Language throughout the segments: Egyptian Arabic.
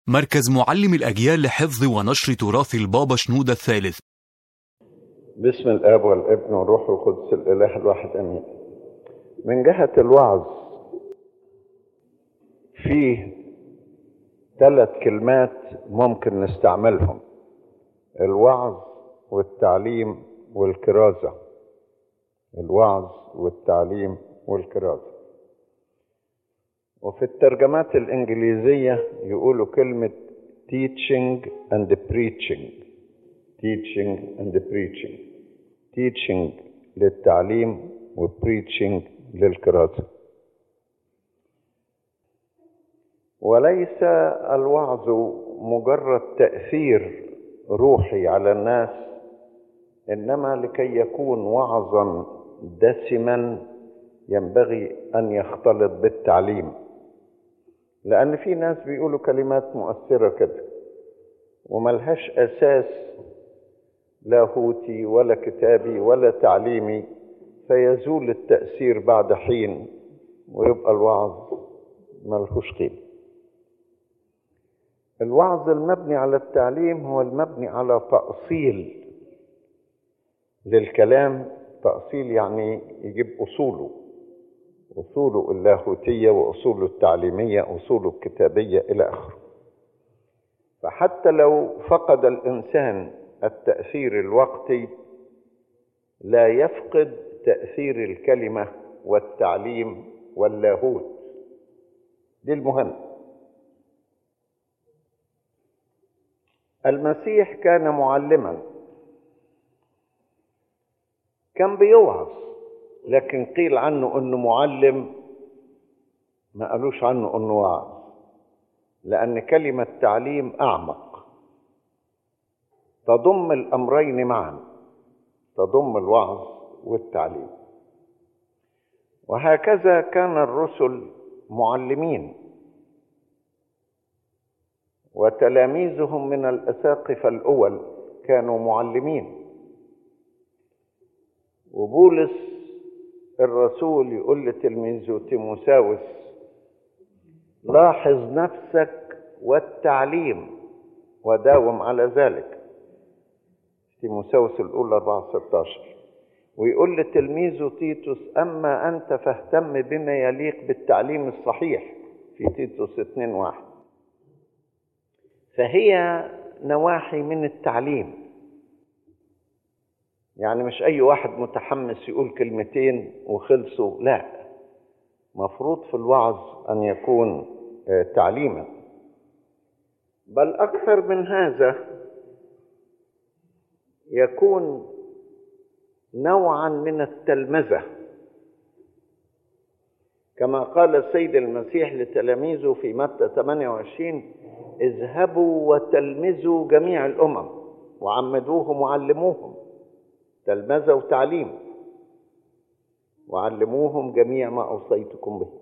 مركز معلم الأجيال لحفظ ونشر تراث البابا شنودة الثالث بسم الاب والابن والروح القدس الاله الواحد امين من جهه الوعظ فيه ثلاث كلمات ممكن نستعملهم الوعظ والتعليم والكرازه الوعظ والتعليم والكرازه وفي الترجمات الانجليزيه يقولوا كلمه teaching and preaching teaching and preaching teaching للتعليم و preaching للكرازة وليس الوعظ مجرد تأثير روحي على الناس إنما لكي يكون وعظا دسما ينبغي أن يختلط بالتعليم لأن في ناس بيقولوا كلمات مؤثرة كده وملهاش أساس لاهوتي ولا كتابي ولا تعليمي فيزول التأثير بعد حين ويبقى الوعظ ملهوش قيمة الوعظ المبني على التعليم هو المبني على تأصيل للكلام تأصيل يعني يجيب أصوله أصوله اللاهوتية وأصوله التعليمية أصوله الكتابية إلى آخره فحتى لو فقد الإنسان التأثير الوقتي لا يفقد تأثير الكلمة والتعليم واللاهوت دي المهم المسيح كان معلما كان بيوعظ لكن قيل عنه انه معلم ما قالوش عنه انه واعظ لان كلمه تعليم اعمق تضم الامرين معا تضم الوعظ والتعليم وهكذا كان الرسل معلمين وتلاميذهم من الاساقفه الاول كانوا معلمين وبولس الرسول يقول لتلميذه تيموساوس لاحظ نفسك والتعليم وداوم على ذلك تيموساوس الأولى 4 16 ويقول لتلميذه تيتوس أما أنت فاهتم بما يليق بالتعليم الصحيح في تيتوس 2 واحد فهي نواحي من التعليم يعني مش أي واحد متحمس يقول كلمتين وخلصوا لا مفروض في الوعظ أن يكون تعليما بل أكثر من هذا يكون نوعا من التلمذة كما قال السيد المسيح لتلاميذه في متى 28 اذهبوا وتلمذوا جميع الأمم وعمدوهم وعلموهم تلمذة وتعليم وعلموهم جميع ما أوصيتكم به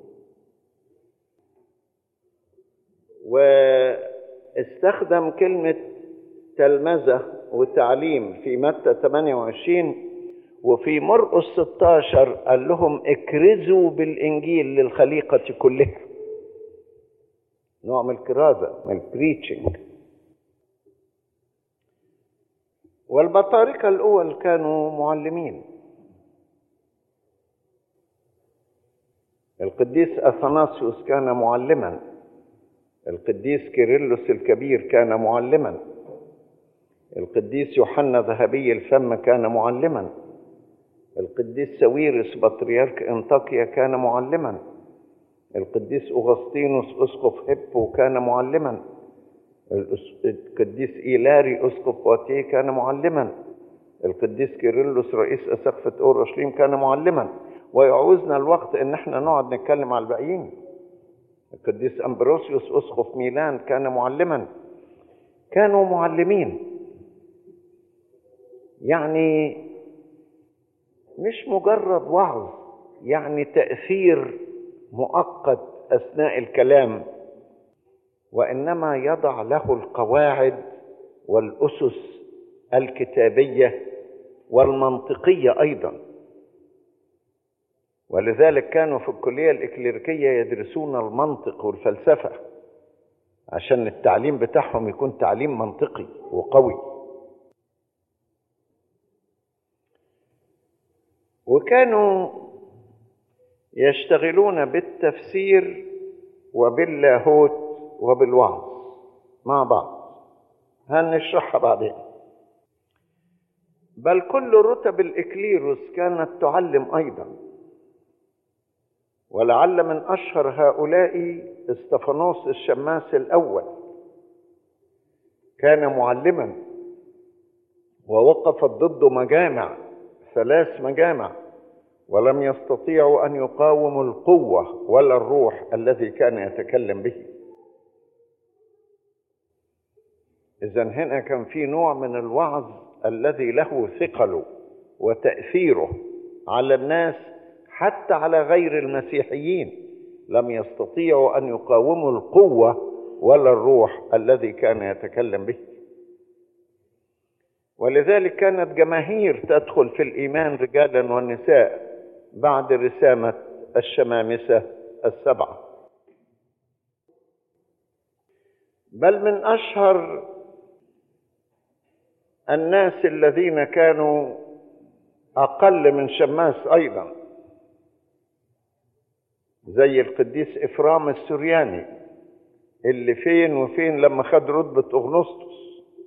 واستخدم كلمة تلمذة وتعليم في متى 28 وفي مرقس 16 قال لهم اكرزوا بالإنجيل للخليقة كلها نوع من الكرازة من البريتشنج والبطاركة الأول كانوا معلمين القديس أثناسيوس كان معلما القديس كيرلس الكبير كان معلما القديس يوحنا ذهبي الفم كان معلما القديس سويرس بطريرك انطاكيا كان معلما القديس أغسطينوس أسقف هيبو كان معلما القديس إيلاري أسقف واتيه كان معلما القديس كيرلس رئيس أسقفة أورشليم كان معلما ويعوزنا الوقت إن احنا نقعد نتكلم على الباقيين القديس أمبروسيوس أسقف ميلان كان معلما كانوا معلمين يعني مش مجرد وعظ يعني تأثير مؤقت أثناء الكلام وإنما يضع له القواعد والأسس الكتابية والمنطقية أيضا ولذلك كانوا في الكلية الإكليريكية يدرسون المنطق والفلسفة عشان التعليم بتاعهم يكون تعليم منطقي وقوي وكانوا يشتغلون بالتفسير وباللاهوت وبالوعظ مع بعض هنشرحها بعدين بل كل رتب الإكليروس كانت تعلم أيضا ولعل من أشهر هؤلاء استفانوس الشماس الأول كان معلما ووقفت ضده مجامع ثلاث مجامع ولم يستطيعوا أن يقاوموا القوة ولا الروح الذي كان يتكلم به إذا هنا كان في نوع من الوعظ الذي له ثقله وتأثيره على الناس حتى على غير المسيحيين لم يستطيعوا أن يقاوموا القوة ولا الروح الذي كان يتكلم به ولذلك كانت جماهير تدخل في الإيمان رجالا ونساء بعد رسامة الشمامسة السبعة بل من أشهر الناس الذين كانوا أقل من شماس أيضا زي القديس إفرام السورياني اللي فين وفين لما خد رتبة أغنسطس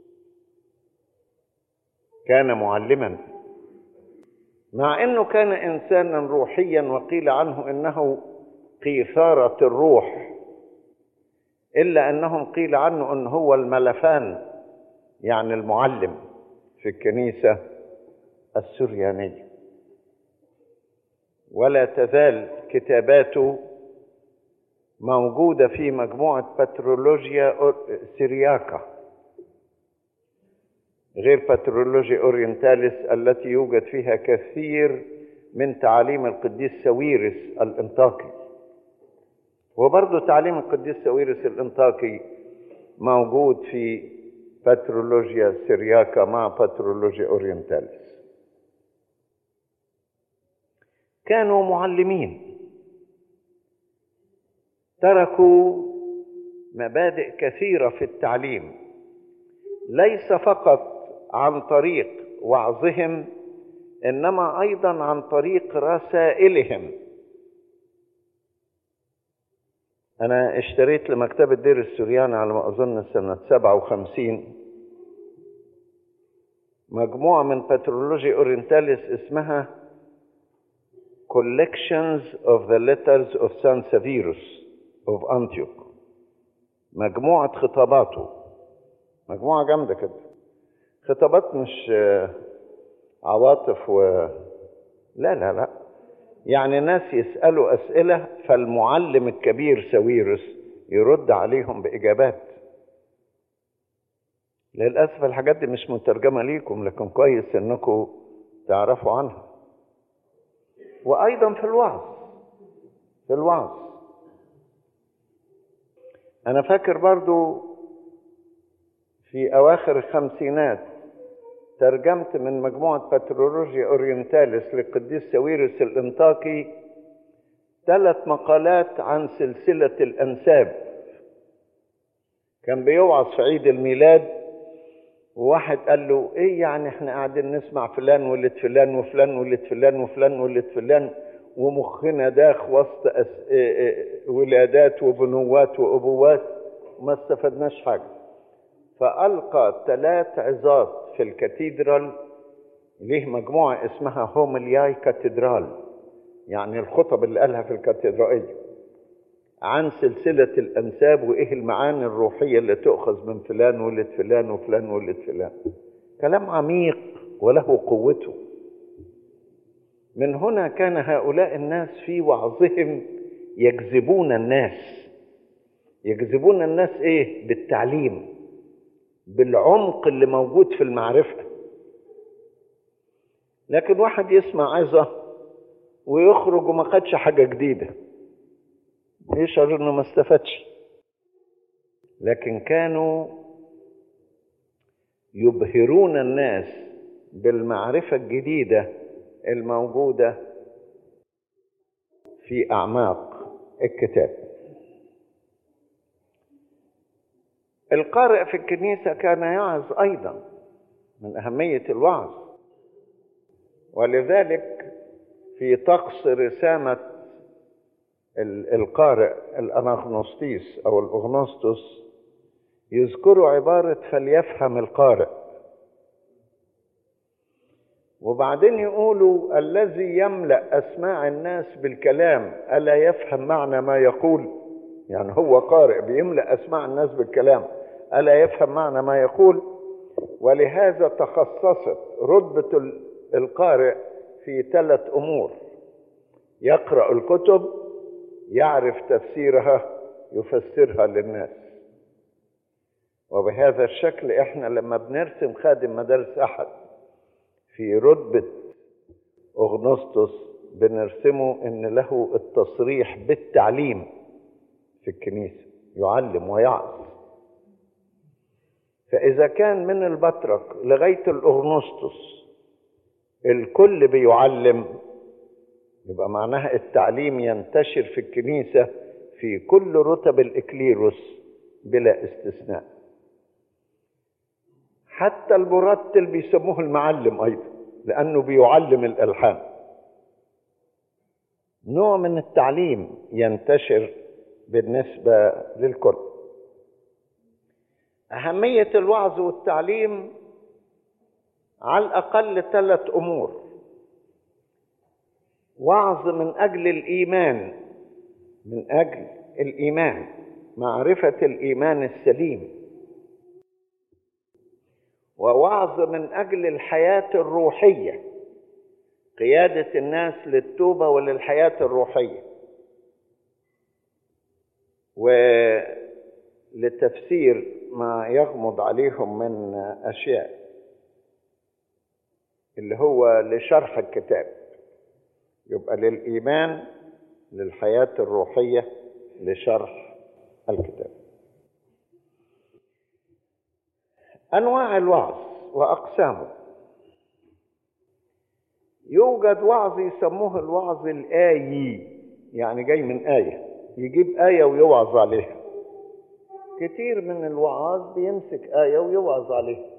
كان معلما مع انه كان انسانا روحيا وقيل عنه انه قيثارة الروح الا انهم قيل عنه ان هو الملفان يعني المعلم في الكنيسة السريانية ولا تزال كتاباته موجودة في مجموعة بترولوجيا سيرياكا غير بترولوجي اورينتاليس التي يوجد فيها كثير من تعاليم القديس سويرس الانطاكي وبرضه تعليم القديس سويرس الانطاكي موجود في بترولوجيا سيرياكا مع بترولوجيا اورينتاليس كانوا معلمين تركوا مبادئ كثيره في التعليم ليس فقط عن طريق وعظهم انما ايضا عن طريق رسائلهم انا اشتريت لمكتبة دير السورياني على ما اظن سنة سبعة وخمسين مجموعة من بترولوجي اورينتاليس اسمها Collections of the Letters of San Severus of Antioch مجموعة خطاباته مجموعة جامدة كده خطابات مش عواطف و لا لا لا يعني ناس يسألوا أسئلة فالمعلم الكبير سويرس يرد عليهم بإجابات للأسف الحاجات دي مش مترجمة ليكم لكن كويس إنكم تعرفوا عنها وأيضا في الوعظ في الوعظ أنا فاكر برضو في أواخر الخمسينات ترجمت من مجموعة بترولوجيا أورينتاليس للقديس سويرس الإنطاكي ثلاث مقالات عن سلسلة الأنساب كان بيوعظ في عيد الميلاد وواحد قال له ايه يعني احنا قاعدين نسمع فلان ولد فلان وفلان ولد فلان وفلان ولد فلان ومخنا داخ وسط أس... ولادات وبنوات وابوات وما استفدناش حاجه فألقى ثلاث عظات في الكاتيدرال ليه مجموعة اسمها هوملياي كاتدرال يعني الخطب اللي قالها في الكاتدرائية عن سلسلة الأنساب وإيه المعاني الروحية اللي تؤخذ من فلان ولد فلان وفلان ولد فلان كلام عميق وله قوته من هنا كان هؤلاء الناس في وعظهم يجذبون الناس يجذبون الناس ايه بالتعليم بالعمق اللي موجود في المعرفة لكن واحد يسمع عظة ويخرج وما خدش حاجة جديدة يشعر انه ما استفادش لكن كانوا يبهرون الناس بالمعرفة الجديدة الموجودة في أعماق الكتاب القارئ في الكنيسة كان يعظ أيضا من أهمية الوعظ ولذلك في طقس رسامة القارئ الأناغنوستيس أو الأغنوستوس يذكروا عبارة فليفهم القارئ وبعدين يقولوا الذي يملأ أسماع الناس بالكلام ألا يفهم معنى ما يقول يعني هو قارئ بيملأ أسماع الناس بالكلام ألا يفهم معنى ما يقول ولهذا تخصصت رتبة القارئ في ثلاث أمور يقرأ الكتب يعرف تفسيرها يفسرها للناس وبهذا الشكل احنا لما بنرسم خادم مدارس احد في رتبة اغنسطس بنرسمه ان له التصريح بالتعليم في الكنيسة يعلم ويعظ فاذا كان من البطرك لغاية الاغنسطس الكل بيعلم يبقى معناها التعليم ينتشر في الكنيسة في كل رتب الإكليروس بلا استثناء حتى المرتل بيسموه المعلم أيضا لأنه بيعلم الألحان نوع من التعليم ينتشر بالنسبة للكل أهمية الوعظ والتعليم على الأقل ثلاث أمور وعظ من اجل الايمان من اجل الايمان معرفه الايمان السليم ووعظ من اجل الحياه الروحيه قياده الناس للتوبه وللحياه الروحيه ولتفسير ما يغمض عليهم من اشياء اللي هو لشرح الكتاب يبقى للإيمان للحياة الروحية لشرح الكتاب أنواع الوعظ وأقسامه يوجد وعظ يسموه الوعظ الآيي يعني جاي من آية يجيب آية ويوعظ عليها كتير من الوعاظ بيمسك آية ويوعظ عليها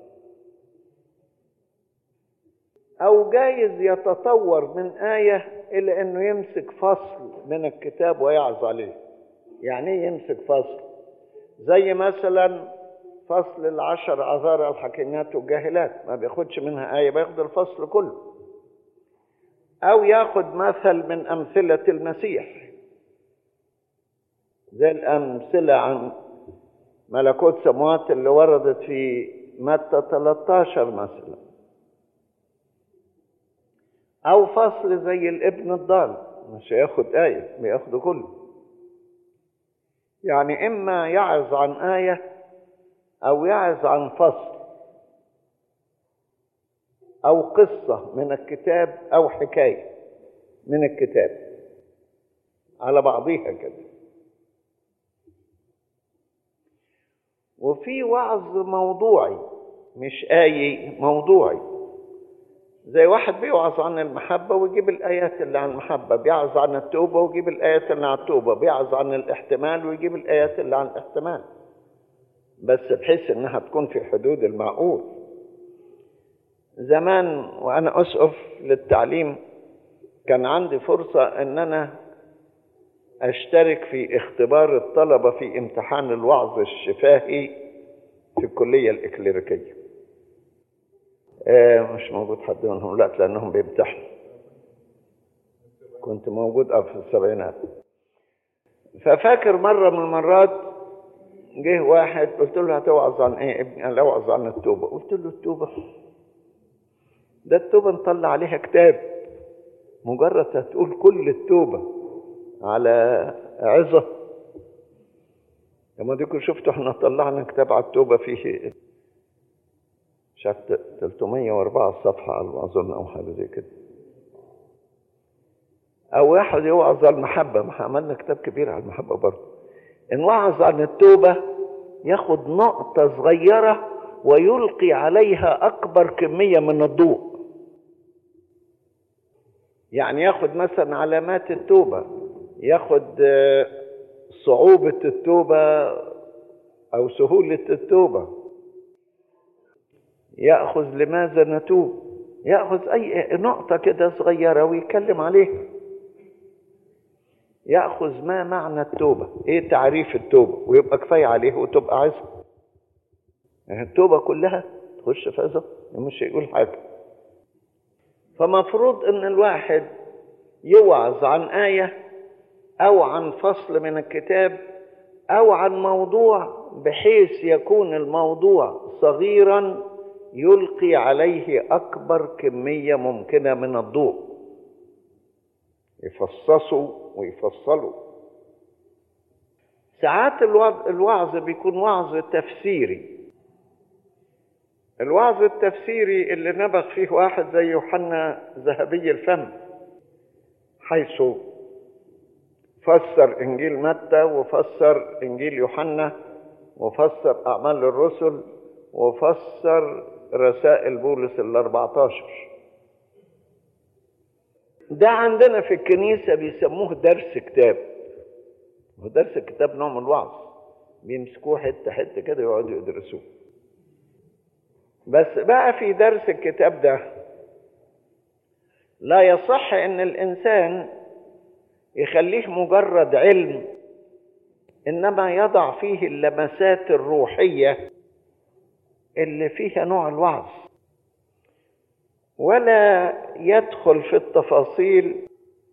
أو جايز يتطور من آية إلى أنه يمسك فصل من الكتاب ويعظ عليه يعني إيه يمسك فصل زي مثلا فصل العشر عذار الحكيمات والجاهلات ما بياخدش منها آية بياخد الفصل كله أو ياخد مثل من أمثلة المسيح زي الأمثلة عن ملكوت سموات اللي وردت في متى 13 مثلا أو فصل زي الابن الضال مش هياخد آية بياخده كله يعني إما يعظ عن آية أو يعظ عن فصل أو قصة من الكتاب أو حكاية من الكتاب على بعضيها كده وفي وعظ موضوعي مش آية موضوعي زي واحد بيوعظ عن المحبة ويجيب الآيات اللي عن المحبة بيعظ عن التوبة ويجيب الآيات اللي عن التوبة بيعظ عن الاحتمال ويجيب الآيات اللي عن الاحتمال بس بحيث انها تكون في حدود المعقول زمان وانا اسقف للتعليم كان عندي فرصة ان انا اشترك في اختبار الطلبة في امتحان الوعظ الشفاهي في الكلية الإكليريكية آه مش موجود حد منهم لا لأنهم بيمتحنوا كنت موجود في السبعينات ففاكر مرة من المرات جه واحد قلت له هتوعظ عن ايه ابني قال اوعظ عن التوبة قلت له التوبة ده التوبة نطلع عليها كتاب مجرد هتقول كل التوبة على عظة لما ديكوا شفتوا احنا طلعنا كتاب على التوبة فيه مش عارف 304 صفحة على ما أظن أو حاجة زي كده أو واحد يوعظ على المحبة ما عملنا كتاب كبير على المحبة برضه إن وعظ عن التوبة ياخد نقطة صغيرة ويلقي عليها أكبر كمية من الضوء يعني ياخد مثلا علامات التوبة ياخد صعوبة التوبة أو سهولة التوبة يأخذ لماذا نتوب يأخذ أي نقطة كده صغيرة ويتكلم عليها يأخذ ما معنى التوبة إيه تعريف التوبة ويبقى كفاية عليه وتبقى عايزها يعني التوبة كلها تخش في هذا مش هيقول حاجة فمفروض إن الواحد يوعظ عن آية أو عن فصل من الكتاب أو عن موضوع بحيث يكون الموضوع صغيرا يلقي عليه أكبر كمية ممكنة من الضوء يفصصوا ويفصلوا ساعات الوعظ بيكون وعظ تفسيري الوعظ التفسيري اللي نبغ فيه واحد زي يوحنا ذهبي الفم حيث فسر انجيل متى وفسر انجيل يوحنا وفسر اعمال الرسل وفسر رسائل بولس ال 14 ده عندنا في الكنيسة بيسموه درس كتاب ودرس الكتاب نوع من الوعظ بيمسكوه حتة حتة كده يقعدوا يدرسوه بس بقى في درس الكتاب ده لا يصح ان الانسان يخليه مجرد علم انما يضع فيه اللمسات الروحيه اللي فيها نوع الوعظ ولا يدخل في التفاصيل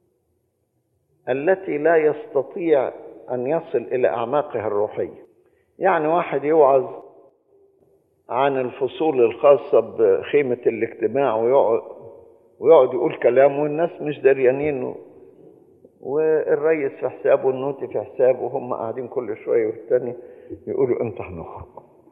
التي لا يستطيع ان يصل الى اعماقها الروحيه يعني واحد يوعظ عن الفصول الخاصه بخيمه الاجتماع ويقعد ويقعد يقول كلام والناس مش دريانين والريس في حسابه والنوتي في حسابه وهم قاعدين كل شويه والتاني يقولوا امتى هنخرج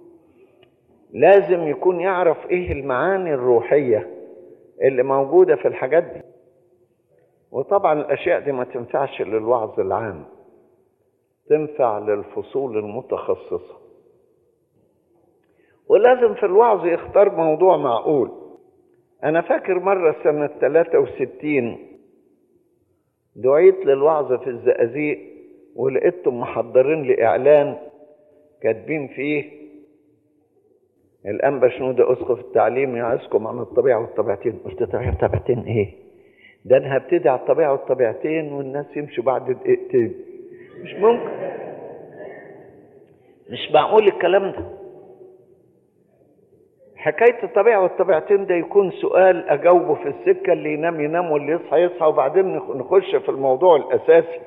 لازم يكون يعرف ايه المعاني الروحيه اللي موجوده في الحاجات دي وطبعا الاشياء دي ما تنفعش للوعظ العام تنفع للفصول المتخصصه ولازم في الوعظ يختار موضوع معقول انا فاكر مره سنه 63 دعيت للوعظ في الزقازيق ولقيتهم محضرين لي اعلان كاتبين فيه الانبا شنودة اسقف التعليم يعزكم عن الطبيعه والطبيعتين قلت طبيعه والطبيعتين ايه ده انا هبتدي على الطبيعه والطبيعتين والناس يمشوا بعد دقيقتين مش ممكن مش معقول الكلام ده حكاية الطبيعة والطبيعتين ده يكون سؤال أجاوبه في السكة اللي ينام ينام واللي يصحى يصحى وبعدين نخش في الموضوع الأساسي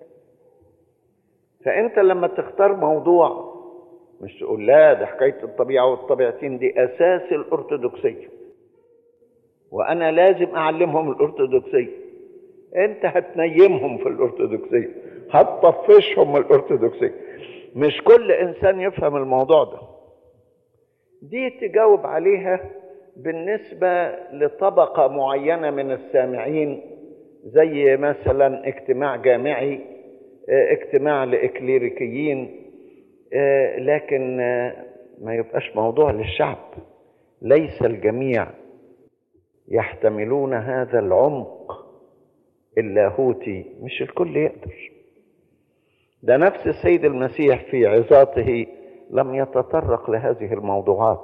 فأنت لما تختار موضوع مش تقول لا ده حكاية الطبيعة والطبيعتين دي أساس الأرثوذكسية وأنا لازم أعلمهم الأرثوذكسية أنت هتنيمهم في الأرثوذكسية هتطفشهم من الأرثوذكسية مش كل إنسان يفهم الموضوع ده دي تجاوب عليها بالنسبة لطبقة معينة من السامعين زي مثلا اجتماع جامعي اجتماع لإكليريكيين لكن ما يبقاش موضوع للشعب ليس الجميع يحتملون هذا العمق اللاهوتي مش الكل يقدر ده نفس السيد المسيح في عظاته لم يتطرق لهذه الموضوعات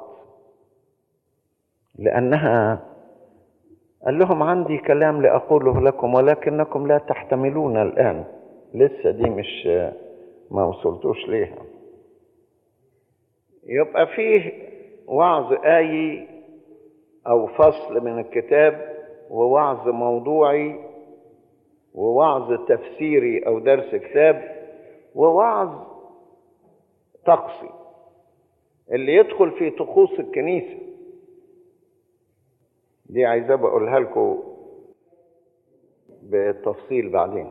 لانها قال لهم عندي كلام لاقوله لكم ولكنكم لا تحتملون الان لسه دي مش ما وصلتوش ليها يبقى فيه وعظ آيي أو فصل من الكتاب ووعظ موضوعي ووعظ تفسيري أو درس كتاب ووعظ طقسي اللي يدخل في طقوس الكنيسة دي عايزة بقولها لكم بالتفصيل بعدين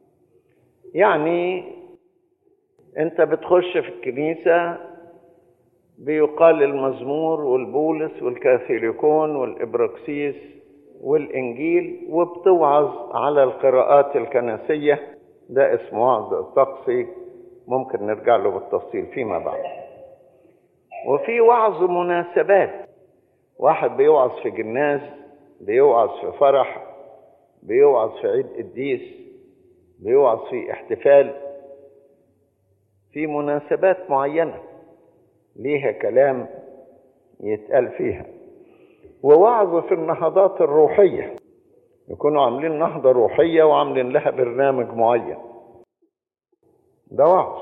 يعني انت بتخش في الكنيسة بيقال المزمور والبولس والكاثوليكون والإبراكسيس والإنجيل وبتوعظ على القراءات الكنسية ده اسمه وعظ طقسي ممكن نرجع له بالتفصيل فيما بعد وفي وعظ مناسبات واحد بيوعظ في جناز بيوعظ في فرح بيوعظ في عيد قديس بيوعظ في احتفال في مناسبات معينة ليها كلام يتقال فيها ووعظ في النهضات الروحية يكونوا عاملين نهضة روحية وعاملين لها برنامج معين ده وعظ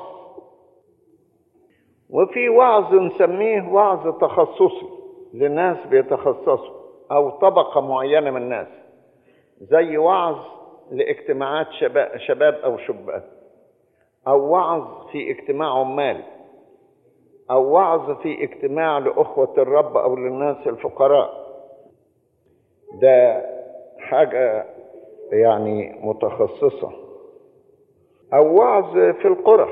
وفي وعظ نسميه وعظ تخصصي لناس بيتخصصوا أو طبقة معينة من الناس زي وعظ لاجتماعات شباب, شباب أو شبان أو وعظ في اجتماع عمال أو وعظ في اجتماع لأخوة الرب أو للناس الفقراء ده حاجة يعني متخصصة أو وعظ في القرى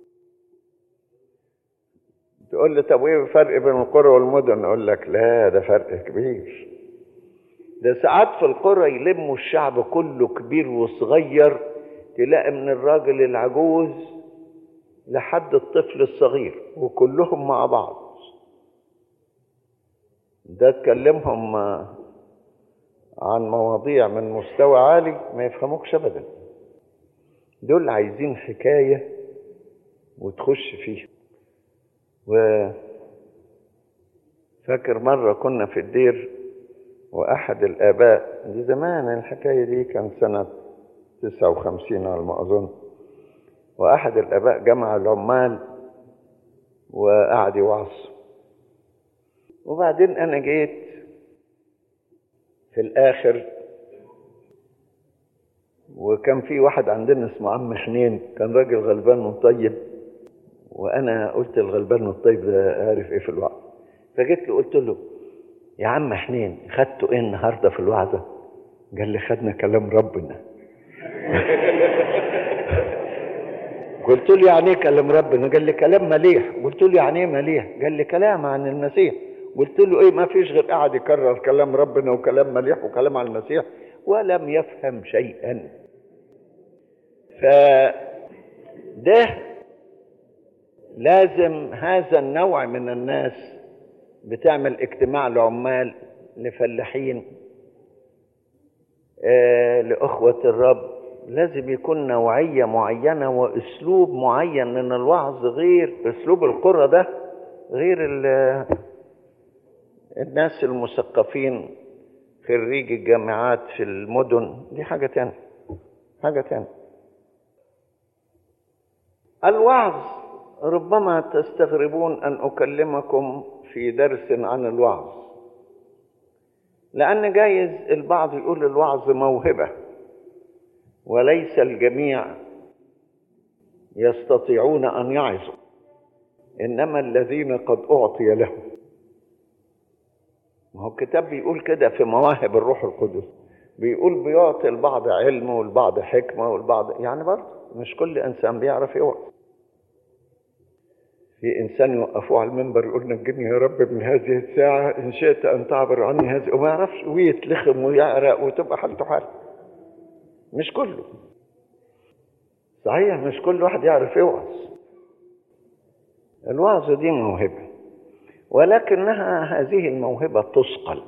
تقول لي طب ايه الفرق بين القرى والمدن اقول لك لا ده فرق كبير ده ساعات في القرى يلموا الشعب كله كبير وصغير تلاقي من الراجل العجوز لحد الطفل الصغير وكلهم مع بعض ده تكلمهم عن مواضيع من مستوى عالي ما يفهموكش ابدا دول عايزين حكايه وتخش فيها و فاكر مرة كنا في الدير وأحد الآباء دي زمان الحكاية دي كان سنة تسعة وخمسين على ما أظن وأحد الآباء جمع العمال وقعد يوعظ وبعدين أنا جيت في الآخر وكان في واحد عندنا اسمه عم حنين كان راجل غلبان وطيب وانا قلت الغلبان والطيب ده عارف ايه في الوعظ فجيت له قلت له يا عم حنين خدتوا ايه النهارده في الوعظه قال لي خدنا كلام ربنا قلت له يعني ايه كلام ربنا قال لي كلام مليح قلت له يعني ايه مليح قال لي كلام عن المسيح قلت له ايه ما فيش غير قاعد يكرر كلام ربنا وكلام مليح وكلام عن المسيح ولم يفهم شيئا فده لازم هذا النوع من الناس بتعمل اجتماع لعمال لفلاحين آه لأخوة الرب لازم يكون نوعية معينة وأسلوب معين من الوعظ غير أسلوب القرى ده غير الناس المثقفين خريج الجامعات في المدن دي حاجة تانية حاجة تانية الوعظ ربما تستغربون ان اكلمكم في درس عن الوعظ لان جايز البعض يقول الوعظ موهبه وليس الجميع يستطيعون ان يعظوا انما الذين قد اعطي لهم ما هو الكتاب بيقول كده في مواهب الروح القدس بيقول بيعطي البعض علم والبعض حكمه والبعض يعني برضه مش كل انسان بيعرف يوعظ في إنسان يوقفوه على المنبر يقول نجني يا رب من هذه الساعة إن شئت أن تعبر عني هذه وما يعرفش ويتلخم ويعرق وتبقى حالته حال مش كله صحيح مش كل واحد يعرف يوعظ الوعظ دي موهبة ولكنها هذه الموهبة تثقل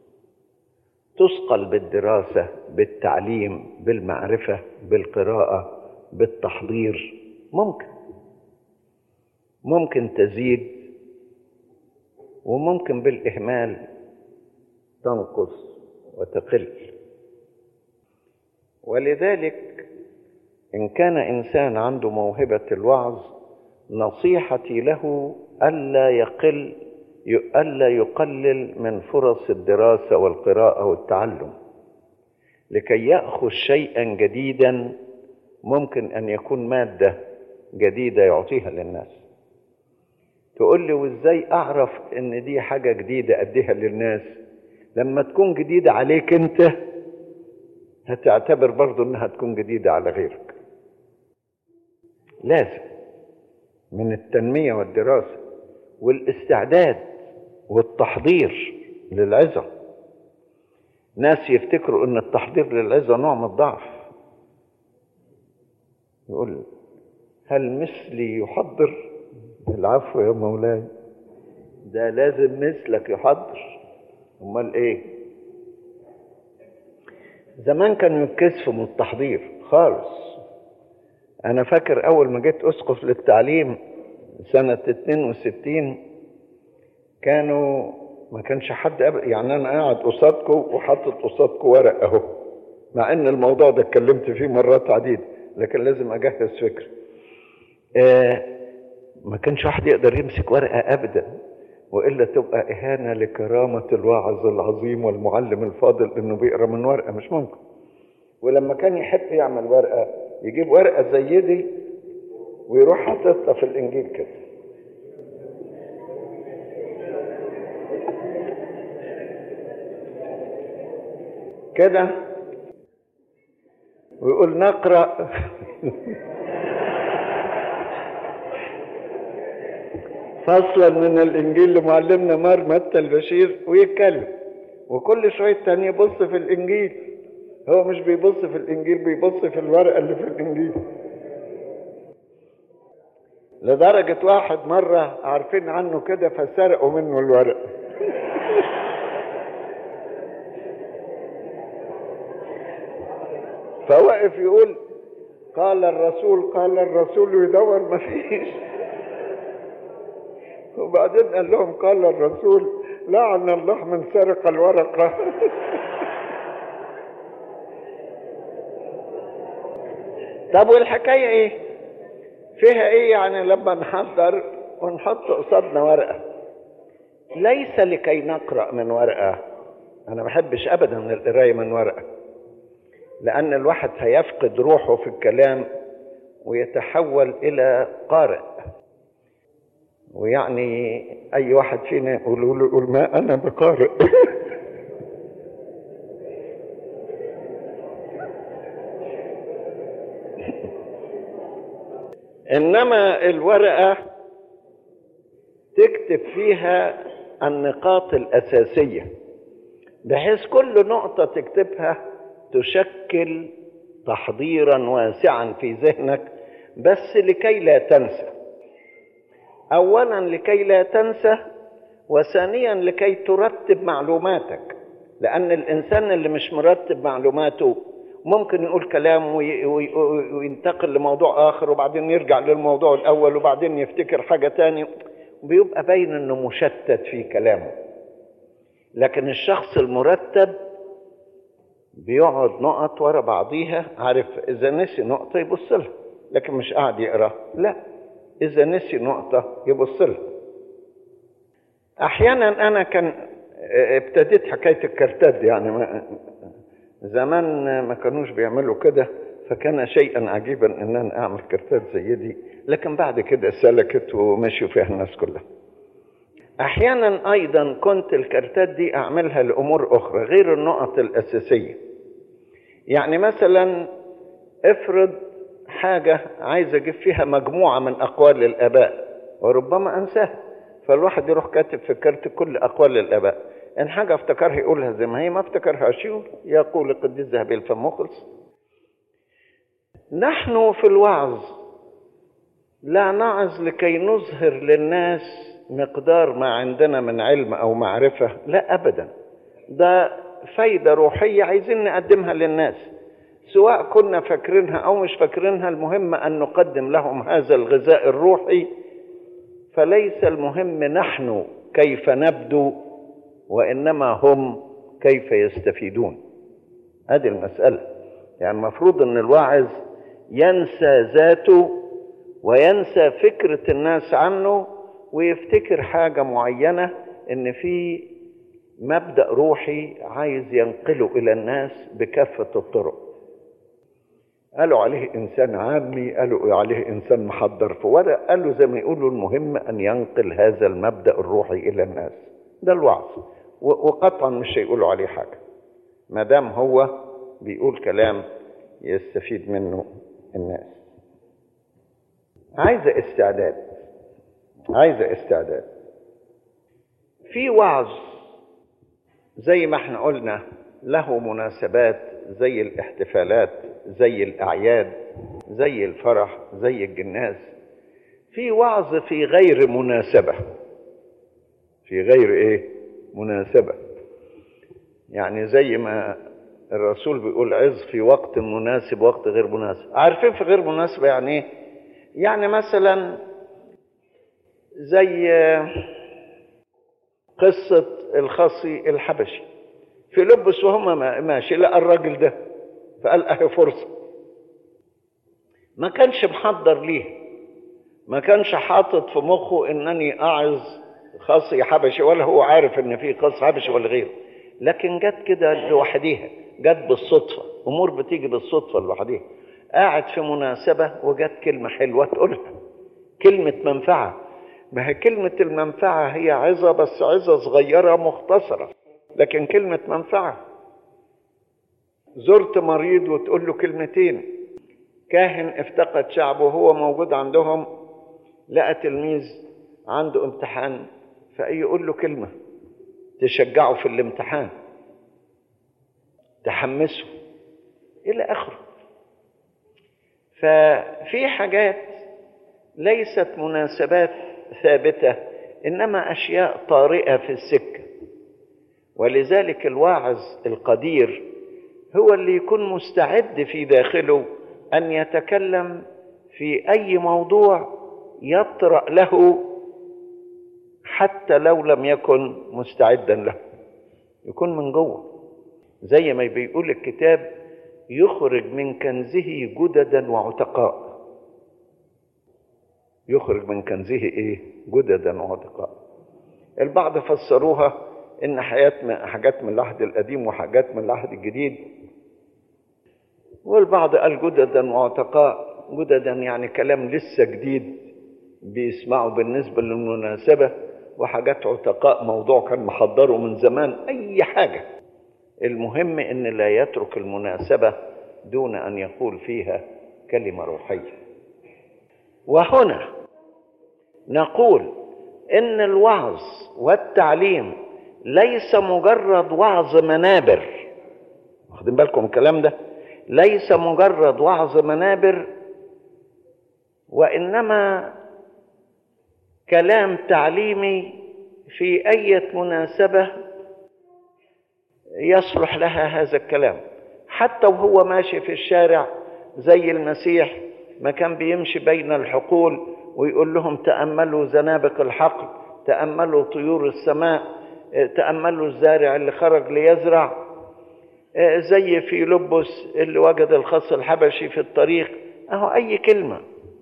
تثقل بالدراسة بالتعليم بالمعرفة بالقراءة بالتحضير ممكن ممكن تزيد وممكن بالإهمال تنقص وتقل ولذلك إن كان إنسان عنده موهبة الوعظ نصيحتي له ألا يقل ألا يقلل من فرص الدراسة والقراءة والتعلم لكي يأخذ شيئا جديدا ممكن أن يكون مادة جديدة يعطيها للناس تقول لي وازاي اعرف ان دي حاجة جديدة اديها للناس لما تكون جديدة عليك انت هتعتبر برضو انها تكون جديدة على غيرك لازم من التنمية والدراسة والاستعداد والتحضير للعظة ناس يفتكروا ان التحضير للعظة نوع من الضعف يقول هل مثلي يحضر العفو يا مولاي ده لازم مثلك يحضر امال ايه زمان كانوا يتكسفوا من التحضير خالص انا فاكر اول ما جيت اسقف للتعليم سنة 62 كانوا ما كانش حد أب... يعني انا قاعد قصادكم وحاطط قصادكم ورق اهو مع ان الموضوع ده اتكلمت فيه مرات عديده لكن لازم اجهز فكر آه ما كانش واحد يقدر يمسك ورقه ابدا والا تبقى اهانه لكرامه الواعظ العظيم والمعلم الفاضل انه بيقرا من ورقه مش ممكن ولما كان يحب يعمل ورقه يجيب ورقه زي دي ويروح حاططها في الانجيل كده كده ويقول نقرا فصلا من الانجيل لمعلمنا مار متى البشير ويتكلم وكل شويه تاني يبص في الانجيل هو مش بيبص في الانجيل بيبص في الورقه اللي في الانجيل لدرجه واحد مره عارفين عنه كده فسرقوا منه الورق فوقف يقول قال الرسول قال الرسول ويدور ما فيش وبعدين قال لهم قال الرسول لعن الله من سرق الورقة طب والحكاية ايه فيها ايه يعني لما نحضر ونحط قصادنا ورقة ليس لكي نقرأ من ورقة انا ما بحبش ابدا القراية من ورقة لأن الواحد هيفقد روحه في الكلام ويتحول إلى قارئ ويعني أي واحد فينا يقول له يقول ما أنا بقارئ إنما الورقة تكتب فيها النقاط الأساسية بحيث كل نقطة تكتبها تشكل تحضيرا واسعا في ذهنك بس لكي لا تنسى اولا لكي لا تنسى وثانيا لكي ترتب معلوماتك لان الانسان اللي مش مرتب معلوماته ممكن يقول كلام وينتقل لموضوع اخر وبعدين يرجع للموضوع الاول وبعدين يفتكر حاجه تاني بيبقى باين انه مشتت في كلامه لكن الشخص المرتب بيقعد نقط ورا بعضيها عارف اذا نسي نقطه يبص لها لكن مش قاعد يقرا لا اذا نسي نقطه يبص لها احيانا انا كان ابتديت حكايه الكارتات دي يعني ما زمان ما كانوش بيعملوا كده فكان شيئا عجيبا ان انا اعمل كارتات زي دي لكن بعد كده سلكت ومشوا فيها الناس كلها احيانا ايضا كنت الكارتات دي اعملها لامور اخرى غير النقط الاساسيه يعني مثلا افرض حاجه عايز اجيب فيها مجموعه من اقوال الاباء وربما انساها فالواحد يروح كاتب في الكارت كل اقوال الاباء ان حاجه افتكرها يقولها زي ما هي ما افتكرهاش يقول يقول القديس ذهبي الفم مخلص نحن في الوعظ لا نعظ لكي نظهر للناس مقدار ما عندنا من علم او معرفه لا ابدا ده فايده روحيه عايزين نقدمها للناس سواء كنا فاكرينها او مش فاكرينها المهم ان نقدم لهم هذا الغذاء الروحي فليس المهم نحن كيف نبدو وانما هم كيف يستفيدون هذه المساله يعني المفروض ان الواعظ ينسى ذاته وينسى فكره الناس عنه ويفتكر حاجة معينة إن في مبدأ روحي عايز ينقله إلى الناس بكافة الطرق. قالوا عليه إنسان عامي، قالوا عليه إنسان محضر في ورق، قالوا زي ما يقولوا المهم أن ينقل هذا المبدأ الروحي إلى الناس. ده الوعظ، وقطعا مش هيقولوا عليه حاجة. ما دام هو بيقول كلام يستفيد منه الناس. عايزة استعداد. عايزة استعداد في وعظ زي ما احنا قلنا له مناسبات زي الاحتفالات زي الأعياد زي الفرح زي الجناز في وعظ في غير مناسبة في غير ايه مناسبة يعني زي ما الرسول بيقول عظ في وقت مناسب وقت غير مناسب عارفين في غير مناسبة يعني ايه يعني مثلا زي قصة الخصي الحبشي في لبس وهم ماشي لقى الراجل ده فقال اهي فرصة ما كانش محضر ليه ما كانش حاطط في مخه انني اعظ خصي حبشي ولا هو عارف ان في خص حبشي ولا غيره لكن جت كده لوحديها جت بالصدفة امور بتيجي بالصدفة لوحديها قاعد في مناسبة وجت كلمة حلوة تقولها كلمة منفعة ما هي كلمة المنفعة هي عظة بس عظة صغيرة مختصرة لكن كلمة منفعة زرت مريض وتقول له كلمتين كاهن افتقد شعبه وهو موجود عندهم لقى تلميذ عنده امتحان فيقول له كلمة تشجعه في الامتحان تحمسه إلى آخره ففي حاجات ليست مناسبات ثابتة إنما أشياء طارئة في السكة ولذلك الواعظ القدير هو اللي يكون مستعد في داخله أن يتكلم في أي موضوع يطرأ له حتى لو لم يكن مستعدا له يكون من جوه زي ما بيقول الكتاب يخرج من كنزه جددا وعتقاء يخرج من كنزه ايه جددا وعتقاء البعض فسروها ان حياة حاجات من العهد القديم وحاجات من العهد الجديد والبعض قال جددا وعتقاء جددا يعني كلام لسه جديد بيسمعوا بالنسبة للمناسبة وحاجات عتقاء موضوع كان محضره من زمان أي حاجة المهم ان لا يترك المناسبه دون ان يقول فيها كلمه روحيه وهنا نقول ان الوعظ والتعليم ليس مجرد وعظ منابر واخدين بالكم الكلام ده ليس مجرد وعظ منابر وانما كلام تعليمي في اي مناسبه يصلح لها هذا الكلام حتى وهو ماشي في الشارع زي المسيح ما كان بيمشي بين الحقول ويقول لهم تأملوا زنابق الحقل تأملوا طيور السماء تأملوا الزارع اللي خرج ليزرع زي في لبس اللي وجد الخص الحبشي في الطريق اهو اي كلمة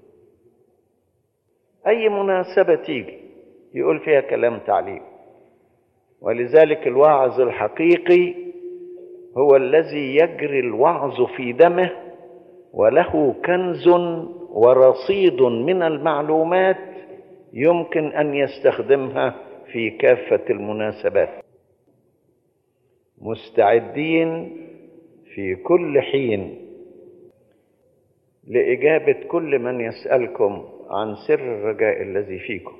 اي مناسبة تيجي يقول فيها كلام تعليم ولذلك الواعظ الحقيقي هو الذي يجري الوعظ في دمه وله كنز ورصيد من المعلومات يمكن ان يستخدمها في كافه المناسبات مستعدين في كل حين لاجابه كل من يسالكم عن سر الرجاء الذي فيكم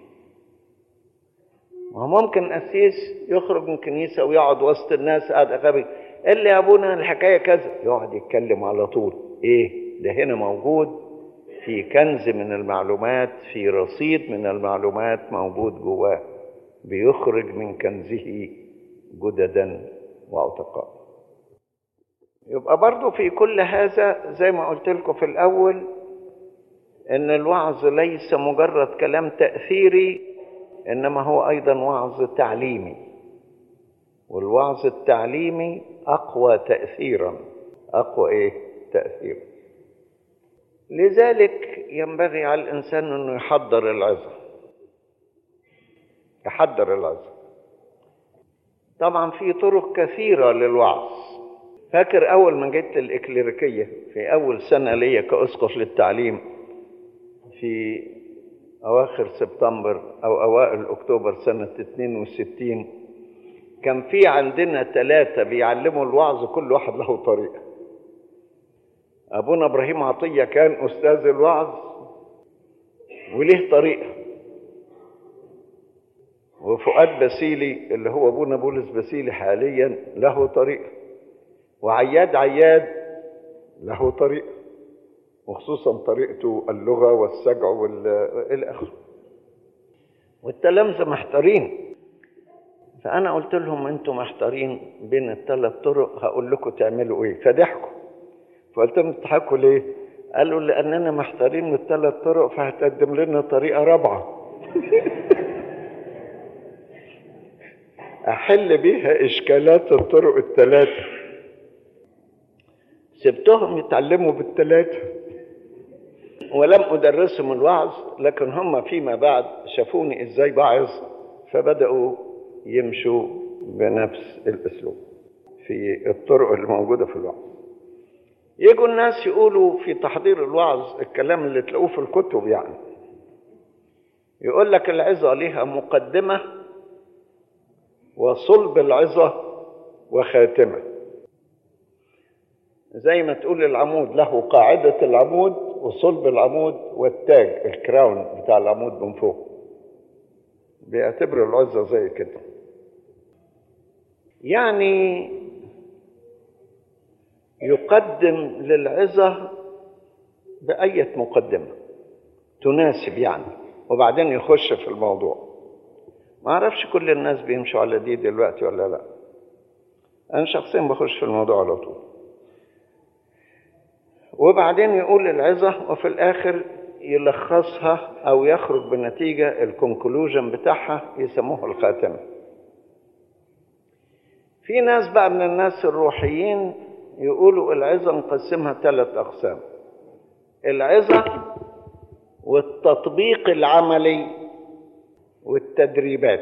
وممكن قسيس يخرج من كنيسة ويقعد وسط الناس قاعد غبي اللي يا ابونا الحكاية كذا يقعد يتكلم على طول ايه ده هنا موجود في كنز من المعلومات في رصيد من المعلومات موجود جواه بيخرج من كنزه جددا وعتقاء يبقى برضو في كل هذا زي ما قلت لكم في الأول إن الوعظ ليس مجرد كلام تأثيري انما هو ايضا وعظ تعليمي والوعظ التعليمي اقوى تاثيرا اقوى ايه تاثيرا لذلك ينبغي على الانسان انه يحضر العظه يحضر العظه طبعا في طرق كثيره للوعظ فاكر اول ما جيت الاكليريكيه في اول سنه ليا كاسقف للتعليم في أواخر سبتمبر أو أوائل أكتوبر سنة 62 كان في عندنا ثلاثة بيعلموا الوعظ كل واحد له طريقة أبونا إبراهيم عطية كان أستاذ الوعظ وليه طريقة وفؤاد بسيلي اللي هو أبونا بولس بسيلي حاليا له طريقة وعياد عياد له طريقة وخصوصا طريقته اللغة والسجع والى آخره والتلامذة محتارين فأنا قلت لهم أنتم محتارين بين الثلاث طرق هقول لكم تعملوا إيه فضحكوا فقلت لهم تضحكوا ليه؟ قالوا لأننا محتارين من الثلاث طرق فهتقدم لنا طريقة رابعة احل بيها اشكالات الطرق الثلاثه سبتهم يتعلموا بالثلاثه ولم ادرسهم الوعظ لكن هم فيما بعد شافوني ازاي بعظ فبداوا يمشوا بنفس الاسلوب في الطرق اللي موجوده في الوعظ يجوا الناس يقولوا في تحضير الوعظ الكلام اللي تلاقوه في الكتب يعني يقول لك العظة لها مقدمة وصلب العظة وخاتمة زي ما تقول العمود له قاعدة العمود وصلب العمود والتاج الكراون بتاع العمود من فوق بيعتبروا العظة زي كده يعني يقدم للعظة بأية مقدمة تناسب يعني وبعدين يخش في الموضوع ما اعرفش كل الناس بيمشوا على دي دلوقتي ولا لا انا شخصيا بخش في الموضوع على طول وبعدين يقول العظة وفي الاخر يلخصها او يخرج بنتيجة الكونكلوجن بتاعها يسموها الخاتمة في ناس بقى من الناس الروحيين يقولوا العظة نقسمها ثلاث أقسام العظة والتطبيق العملي والتدريبات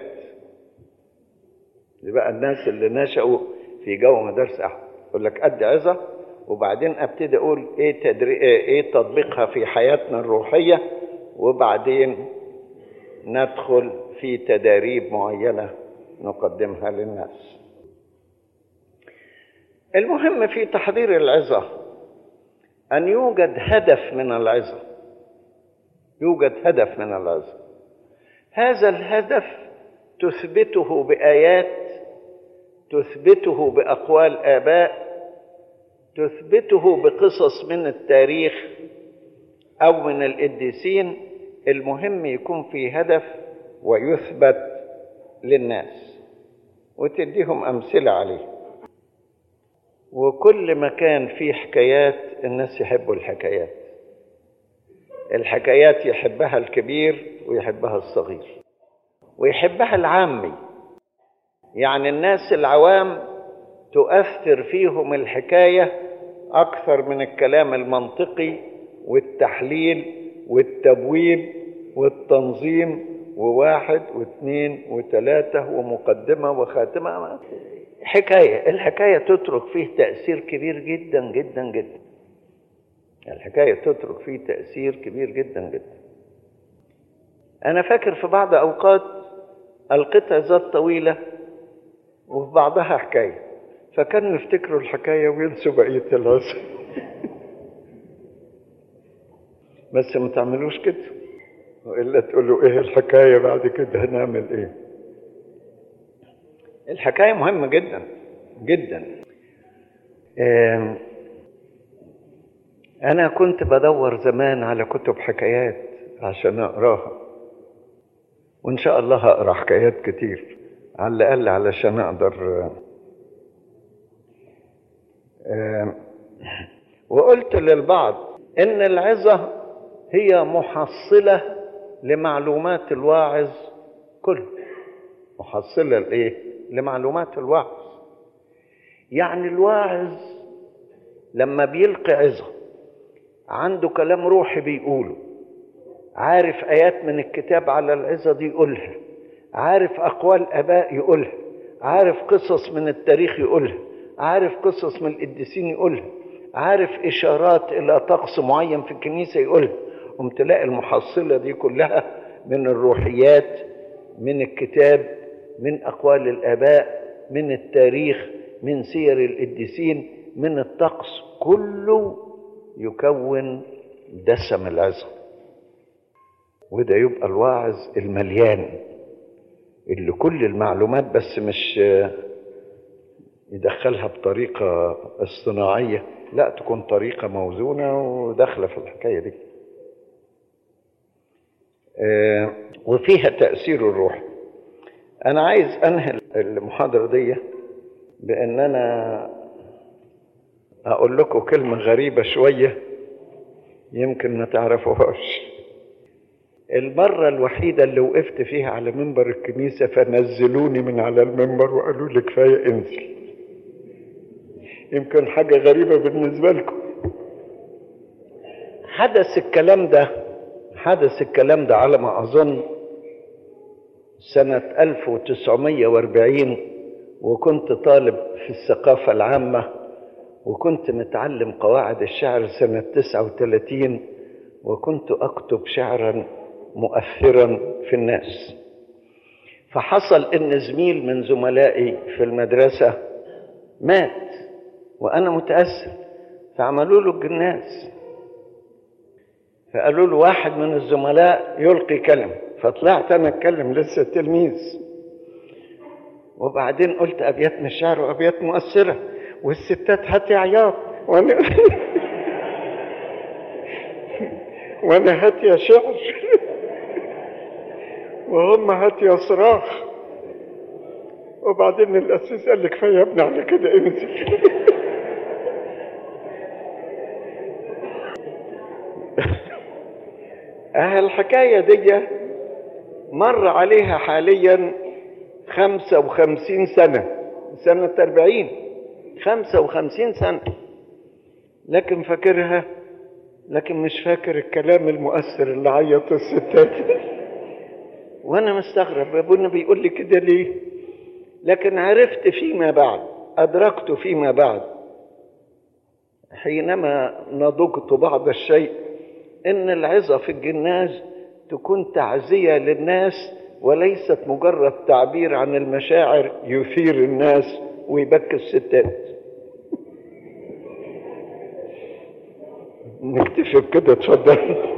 دي بقى الناس اللي نشأوا في جو مدارس أحد يقول لك قد عظة وبعدين ابتدي اقول ايه تدري... ايه تطبيقها في حياتنا الروحيه وبعدين ندخل في تداريب معينه نقدمها للناس المهم في تحضير العظه ان يوجد هدف من العظه يوجد هدف من العظه هذا الهدف تثبته بايات تثبته باقوال اباء تثبته بقصص من التاريخ او من القديسين المهم يكون في هدف ويثبت للناس وتديهم امثله عليه وكل ما كان فيه حكايات الناس يحبوا الحكايات الحكايات يحبها الكبير ويحبها الصغير ويحبها العامي يعني الناس العوام تؤثر فيهم الحكايه اكثر من الكلام المنطقي والتحليل والتبويب والتنظيم وواحد واثنين وثلاثه ومقدمه وخاتمه حكايه الحكايه تترك فيه تاثير كبير جدا جدا جدا الحكايه تترك فيه تاثير كبير جدا جدا انا فاكر في بعض اوقات القيت عظات طويله وفي بعضها حكايه فكانوا يفتكروا الحكايه وينسوا بقيه العظه بس ما تعملوش كده والا تقولوا ايه الحكايه بعد كده هنعمل ايه الحكايه مهمه جدا جدا انا كنت بدور زمان على كتب حكايات عشان اقراها وان شاء الله هقرا حكايات كتير على الاقل علشان اقدر وقلت للبعض ان العظه هي محصله لمعلومات الواعظ كله محصله لايه لمعلومات الواعظ يعني الواعظ لما بيلقي عظه عنده كلام روحي بيقوله عارف ايات من الكتاب على العظه دي يقولها عارف اقوال اباء يقولها عارف قصص من التاريخ يقولها عارف قصص من القديسين يقولها عارف اشارات الى طقس معين في الكنيسه يقولها قوم تلاقي المحصله دي كلها من الروحيات من الكتاب من اقوال الاباء من التاريخ من سير القديسين من الطقس كله يكون دسم العظه وده يبقى الواعظ المليان اللي كل المعلومات بس مش يدخلها بطريقة اصطناعية لا تكون طريقة موزونة وداخلة في الحكاية دي آه وفيها تأثير الروح أنا عايز أنهي المحاضرة دي بأن أنا أقول لكم كلمة غريبة شوية يمكن ما تعرفوهاش المرة الوحيدة اللي وقفت فيها على منبر الكنيسة فنزلوني من على المنبر وقالوا لي كفاية انزل يمكن حاجة غريبة بالنسبة لكم حدث الكلام ده حدث الكلام ده على ما أظن سنة 1940 وكنت طالب في الثقافة العامة وكنت متعلم قواعد الشعر سنة 39 وكنت أكتب شعرا مؤثرا في الناس فحصل ان زميل من زملائي في المدرسة مات وانا متأثر فعملوا له الجناز فقالوا له واحد من الزملاء يلقي كلمة فطلعت انا اتكلم لسه تلميذ وبعدين قلت ابيات من الشعر وابيات مؤثرة والستات هاتي عياط وانا وانا هات يا شعر وهم هات يا صراخ وبعدين الاسيس قال لي كفايه يا ابني على كده انزل اه الحكايه دي مر عليها حاليا خمسة وخمسين سنة سنة أربعين خمسة وخمسين سنة لكن فاكرها لكن مش فاكر الكلام المؤثر اللي عيط الستات وانا مستغرب ابونا بيقول لي كده ليه لكن عرفت فيما بعد ادركت فيما بعد حينما نضجت بعض الشيء ان العظه في الجناز تكون تعزيه للناس وليست مجرد تعبير عن المشاعر يثير الناس ويبكي الستات نكتفي بكده اتفضل